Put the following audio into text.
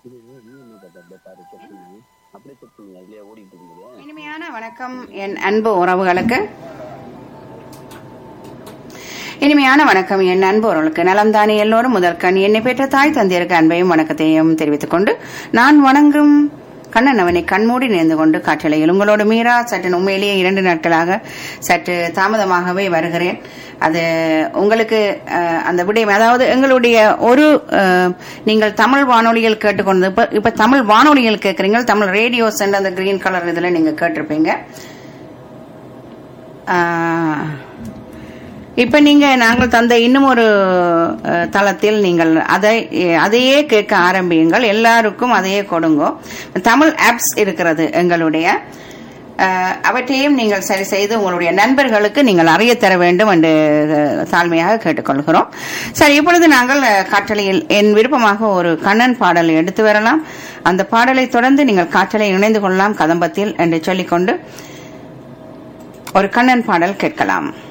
இது நீ என்ன கதை அப்படியே பாரு செக் பண்ணி அப்படியே செக் பண்ணி அதுலயே ஓடிட்டு இருக்குது இனிமையான வணக்கம் என் அன்பு உறவுகளுக்கு இனிமையான வணக்கம் என் அன்பு உறவுகளுக்கு நலம்தானே எல்லோரும் முதற்கண் என்னை பெற்ற தாய் தந்தையருக்கு அன்பையும் வணக்கத்தையும் தெரிவித்துக் கொண்டு நான் வணங்கும் கண்ணன் அவனை கண்மூடி நேர்ந்து கொண்டு காற்றலையில் உங்களோடு மீரா சற்று உண்மையிலேயே இரண்டு நாட்களாக சற்று தாமதமாகவே வருகிறேன் அது உங்களுக்கு அஹ், அந்த விடயம் அதாவது எங்களுடைய ஒரு அஹ், நீங்கள் தமிழ் வானொலியில் கேட்டுக்கொண்டு இப்ப இப்ப தமிழ் வானொலியில் கேட்குறீங்க தமிழ் ரேடியோ சென்ட் அந்த கிரீன் கலர் இதுல நீங்க கேட்டிருப்பீங்க ஆஹ், இப்ப நீங்க நாங்கள் தந்த இன்னும் ஒரு அஹ், தளத்தில் நீங்கள் அதை அதையே கேட்க ஆரம்பியுங்கள் எல்லாருக்கும் அதையே கொடுங்கோ தமிழ் ஆப்ஸ் இருக்கிறது எங்களுடைய அஹ், அவற்றையும் நீங்கள் சரி செய்து உங்களுடைய நண்பர்களுக்கு நீங்கள் அறிய தர வேண்டும் என்று அஹ், தாழ்மையாக கேட்டுக்கொள்கிறோம் சரி இப்பொழுது நாங்கள் அஹ், காற்றலையில் என் விருப்பமாக ஒரு கண்ணன் பாடலை எடுத்து வரலாம் அந்த பாடலை தொடர்ந்து நீங்கள் காற்றலை இணைந்து கொள்ளலாம் கதம்பத்தில் என்று சொல்லிக்கொண்டு ஒரு கண்ணன் பாடல் கேட்கலாம்